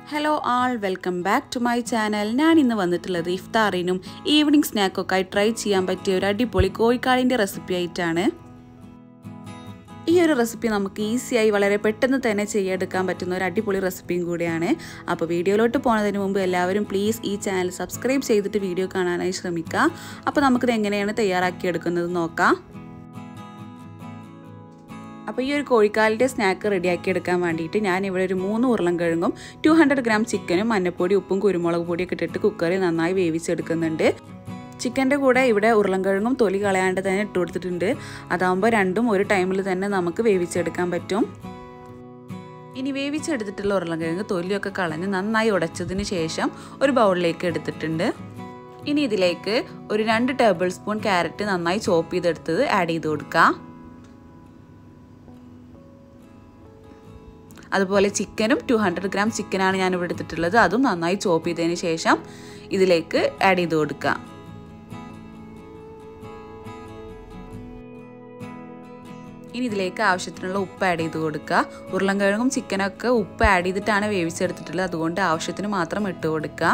hello all welcome back to my channel ഞാൻ ഇന്ന് വന്നിട്ടുള്ളത് ഇഫ്താറിനും ഈവനിങ് സ്നാക്കൊക്കെ ആയി ട്രൈ ചെയ്യാൻ പറ്റിയ ഒരു അടിപൊളി കോഴിക്കാളിൻ്റെ റെസിപ്പി ആയിട്ടാണ് ഈ ഒരു റെസിപ്പി നമുക്ക് ഈസിയായി വളരെ പെട്ടെന്ന് തന്നെ ചെയ്തെടുക്കാൻ പറ്റുന്ന ഒരു അടിപൊളി റെസിപ്പിയും കൂടിയാണ് അപ്പോൾ വീഡിയോയിലോട്ട് പോകുന്നതിന് മുമ്പ് എല്ലാവരും പ്ലീസ് ഈ ചാനൽ സബ്സ്ക്രൈബ് ചെയ്തിട്ട് വീഡിയോ കാണാനായി ശ്രമിക്കുക അപ്പോൾ നമുക്കിത് എങ്ങനെയാണ് തയ്യാറാക്കിയെടുക്കുന്നത് നോക്കാം അപ്പോൾ ഈ ഒരു കോഴിക്കാലിൻ്റെ സ്നാക്ക് റെഡിയാക്കി എടുക്കാൻ വേണ്ടിയിട്ട് ഞാൻ ഇവിടെ ഒരു മൂന്ന് ഉരുളൻകിഴങ്ങും ടു ഹൺഡ്രഡ് ഗ്രാം ചിക്കനും മഞ്ഞപ്പൊടി ഉപ്പും കുരുമുളക് പൊടിയൊക്കെ ഇട്ടിട്ട് കുക്കറിൽ നന്നായി വേവിച്ചെടുക്കുന്നുണ്ട് ചിക്കൻ്റെ കൂടെ ഇവിടെ ഉരുളൻകിഴങ്ങും തൊലി കളയാണ്ട് തന്നെ ഇട്ട് കൊടുത്തിട്ടുണ്ട് അതാകുമ്പോൾ രണ്ടും ഒരു ടൈമിൽ തന്നെ നമുക്ക് വേവിച്ചെടുക്കാൻ പറ്റും ഇനി വേവിച്ചെടുത്തിട്ടുള്ള ഉരുളൻകിഴങ്ങ് തൊലിയൊക്കെ കളഞ്ഞ് നന്നായി ഉടച്ചതിന് ശേഷം ഒരു ബൗളിലേക്ക് എടുത്തിട്ടുണ്ട് ഇനി ഇതിലേക്ക് ഒരു രണ്ട് ടേബിൾ സ്പൂൺ ക്യാരറ്റ് നന്നായി ചോപ്പ് ചെയ്തെടുത്തത് ആഡ് ചെയ്ത് കൊടുക്കാം അതുപോലെ ചിക്കനും ടു ഹൺഡ്രഡ് ഗ്രാം ചിക്കനാണ് ഞാൻ ഇവിടെ എടുത്തിട്ടുള്ളത് അതും നന്നായി ചോപ്പ് ചെയ്തതിന് ശേഷം ഇതിലേക്ക് ആഡ് ചെയ്ത് കൊടുക്കാം ഇനി ഇതിലേക്ക് ആവശ്യത്തിനുള്ള ഉപ്പ് ആഡ് ചെയ്ത് കൊടുക്കുക ഉരുളൻകിഴങ്ങും ചിക്കനൊക്കെ ഉപ്പ് ആഡ് ചെയ്തിട്ടാണ് വേവിച്ചെടുത്തിട്ടുള്ളത് അതുകൊണ്ട് ആവശ്യത്തിന് മാത്രം ഇട്ട് കൊടുക്കുക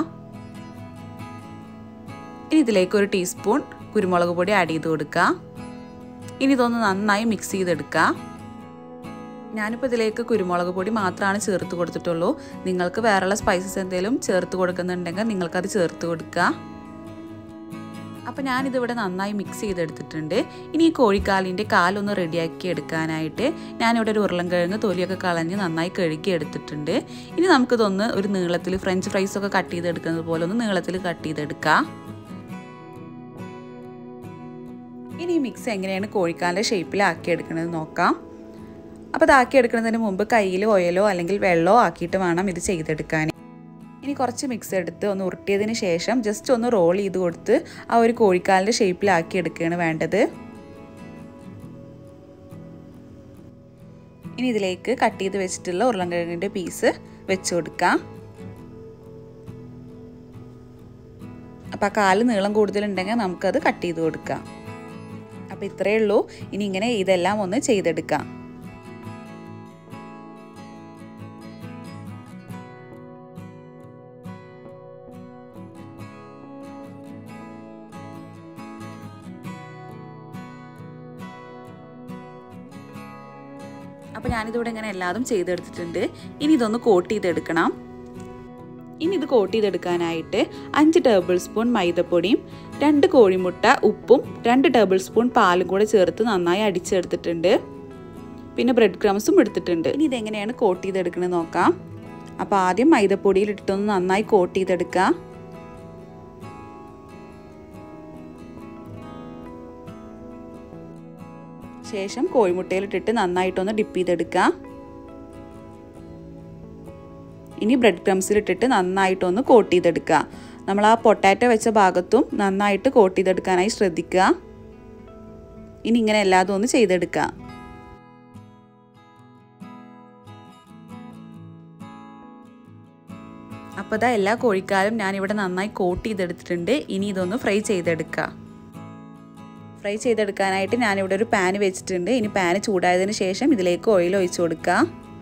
ഇനി ഇതിലേക്ക് ഒരു ടീസ്പൂൺ കുരുമുളക് പൊടി ആഡ് ചെയ്ത് കൊടുക്കുക ഇനി ഇതൊന്ന് നന്നായി മിക്സ് ചെയ്തെടുക്കുക ഞാനിപ്പോൾ ഇതിലേക്ക് കുരുമുളക് പൊടി മാത്രമാണ് ചേർത്ത് കൊടുത്തിട്ടുള്ളൂ നിങ്ങൾക്ക് വേറെയുള്ള സ്പൈസസ് എന്തെങ്കിലും ചേർത്ത് കൊടുക്കുന്നുണ്ടെങ്കിൽ നിങ്ങൾക്കത് ചേർത്ത് കൊടുക്കുക അപ്പോൾ ഞാനിതിവിടെ നന്നായി മിക്സ് ചെയ്തെടുത്തിട്ടുണ്ട് ഇനി ഈ കോഴിക്കാലിൻ്റെ കാലൊന്ന് റെഡിയാക്കി എടുക്കാനായിട്ട് ഞാനിവിടെ ഒരു ഉരുളൻകിഴങ്ങ് തൊലിയൊക്കെ കളഞ്ഞ് നന്നായി കഴുകി എടുത്തിട്ടുണ്ട് ഇനി നമുക്കിതൊന്ന് ഒരു നീളത്തിൽ ഫ്രഞ്ച് ഫ്രൈസ് ഒക്കെ കട്ട് ചെയ്തെടുക്കുന്നത് പോലെ ഒന്ന് നീളത്തിൽ കട്ട് ചെയ്തെടുക്കാം ഇനി ഈ മിക്സ് എങ്ങനെയാണ് കോഴിക്കാലിൻ്റെ ഷേപ്പിലാക്കി എടുക്കുന്നത് നോക്കാം അപ്പോൾ ഇതാക്കി എടുക്കുന്നതിന് മുമ്പ് കയ്യിൽ ഓയിലോ അല്ലെങ്കിൽ വെള്ളമോ ആക്കിയിട്ട് വേണം ഇത് ചെയ്തെടുക്കാൻ ഇനി കുറച്ച് മിക്സ് എടുത്ത് ഒന്ന് ഉരുട്ടിയതിന് ശേഷം ജസ്റ്റ് ഒന്ന് റോൾ ചെയ്ത് കൊടുത്ത് ആ ഒരു കോഴിക്കാലിൻ്റെ ഷേപ്പിലാക്കി എടുക്കുകയാണ് വേണ്ടത് ഇനി ഇതിലേക്ക് കട്ട് ചെയ്ത് വെച്ചിട്ടുള്ള ഉരുളൻകിഴങ്ങിൻ്റെ പീസ് വെച്ച് കൊടുക്കാം അപ്പോൾ ആ കാല് നീളം കൂടുതലുണ്ടെങ്കിൽ നമുക്കത് കട്ട് ചെയ്ത് കൊടുക്കാം അപ്പോൾ ഇത്രയേ ഉള്ളൂ ഇനി ഇങ്ങനെ ഇതെല്ലാം ഒന്ന് ചെയ്തെടുക്കാം അപ്പോൾ ഞാനിതിവിടെ ഇങ്ങനെ എല്ലാതും ചെയ്തെടുത്തിട്ടുണ്ട് ഇനി ഇതൊന്ന് കോട്ട് ചെയ്തെടുക്കണം ഇനി ഇത് കോട്ട് ചെയ്തെടുക്കാനായിട്ട് അഞ്ച് ടേബിൾ സ്പൂൺ മൈദപ്പൊടിയും രണ്ട് കോഴിമുട്ട ഉപ്പും രണ്ട് ടേബിൾ സ്പൂൺ പാലും കൂടെ ചേർത്ത് നന്നായി അടിച്ചെടുത്തിട്ടുണ്ട് പിന്നെ ബ്രെഡ് ക്രംസും എടുത്തിട്ടുണ്ട് ഇനി ഇതെങ്ങനെയാണ് കോട്ട് ചെയ്തെടുക്കുന്നത് നോക്കാം അപ്പോൾ ആദ്യം മൈദപ്പൊടിയിൽ ഇട്ടിട്ടൊന്ന് നന്നായി കോട്ട് ചെയ്തെടുക്കുക ശേഷം കോഴിമുട്ടയിലിട്ടിട്ട് നന്നായിട്ടൊന്ന് ഡിപ്പ് ചെയ്തെടുക്കുക ഇനി ബ്രെഡ് ക്രംസിലിട്ടിട്ട് നന്നായിട്ടൊന്ന് കോട്ട് ചെയ്തെടുക്കുക നമ്മൾ ആ പൊട്ടാറ്റോ വെച്ച ഭാഗത്തും നന്നായിട്ട് കോട്ട് ചെയ്തെടുക്കാനായി ശ്രദ്ധിക്കുക ഇനി ഇങ്ങനെ എല്ലാതും ഒന്ന് ചെയ്തെടുക്കുക അപ്പോൾ ഇതാ എല്ലാ കോഴിക്കാലും ഞാനിവിടെ നന്നായി കോട്ട് ചെയ്തെടുത്തിട്ടുണ്ട് ഇനി ഇതൊന്ന് ഫ്രൈ ചെയ്തെടുക്കുക ഫ്രൈ ചെയ്തെടുക്കാനായിട്ട് ഞാനിവിടെ ഒരു പാൻ വെച്ചിട്ടുണ്ട് ഇനി പാൻ ചൂടായതിന് ശേഷം ഇതിലേക്ക് ഓയിൽ ഒഴിച്ചു കൊടുക്കുക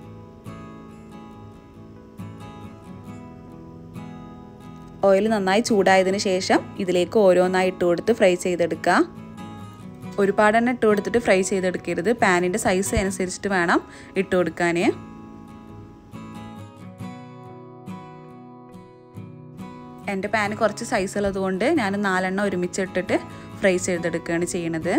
ഓയിൽ നന്നായി ചൂടായതിന് ശേഷം ഇതിലേക്ക് ഓരോന്നായി ഇട്ട് കൊടുത്ത് ഫ്രൈ ചെയ്തെടുക്കുക ഒരുപാട് തന്നെ ഇട്ട് കൊടുത്തിട്ട് ഫ്രൈ ചെയ്തെടുക്കരുത് പാനിൻ്റെ സൈസ് അനുസരിച്ചിട്ട് വേണം ഇട്ട് കൊടുക്കാൻ എൻ്റെ പാന് കുറച്ച് സൈസ് ഉള്ളതുകൊണ്ട് ഞാൻ നാലെണ്ണം ഒരുമിച്ചിട്ടിട്ട് ഫ്രൈ ചെയ്തെടുക്കുകയാണ് ചെയ്യണത്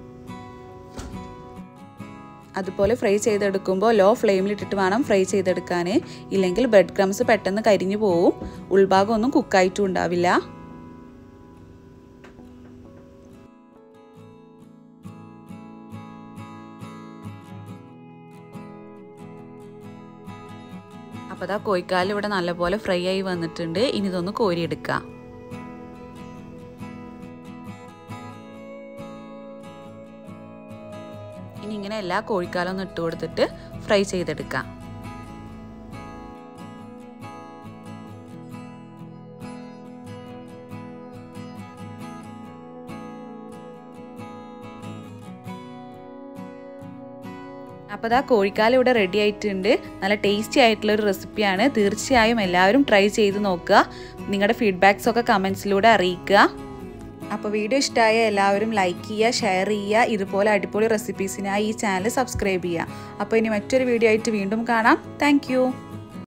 അതുപോലെ ഫ്രൈ ചെയ്തെടുക്കുമ്പോൾ ലോ ഫ്ലെയിമിലിട്ടിട്ട് വേണം ഫ്രൈ ചെയ്തെടുക്കാൻ ഇല്ലെങ്കിൽ ബ്രെഡ് ക്രംസ് പെട്ടെന്ന് കരിഞ്ഞു പോവും ഉൾഭാഗം ഒന്നും കുക്കായിട്ടും ഉണ്ടാവില്ല അപ്പോൾ അതാ കോഴിക്കാൽ ഇവിടെ നല്ലപോലെ ഫ്രൈ ആയി വന്നിട്ടുണ്ട് ഇനി ഇതൊന്ന് കോരിയെടുക്കാം ഇനി ഇങ്ങനെ എല്ലാ കോഴിക്കാലും ഒന്ന് ഇട്ട് കൊടുത്തിട്ട് ഫ്രൈ ചെയ്തെടുക്കാം അപ്പോൾ അതാ കോഴിക്കാലം ഇവിടെ റെഡി ആയിട്ടുണ്ട് നല്ല ടേസ്റ്റി ആയിട്ടുള്ള ഒരു റെസിപ്പിയാണ് തീർച്ചയായും എല്ലാവരും ട്രൈ ചെയ്ത് നോക്കുക നിങ്ങളുടെ ഫീഡ്ബാക്സ് ഒക്കെ കമൻസിലൂടെ അറിയിക്കുക അപ്പോൾ വീഡിയോ ഇഷ്ടമായ എല്ലാവരും ലൈക്ക് ചെയ്യുക ഷെയർ ചെയ്യുക ഇതുപോലെ അടിപൊളി റെസിപ്പീസിനായി ഈ ചാനൽ സബ്സ്ക്രൈബ് ചെയ്യുക അപ്പോൾ ഇനി മറ്റൊരു വീഡിയോ ആയിട്ട് വീണ്ടും കാണാം താങ്ക്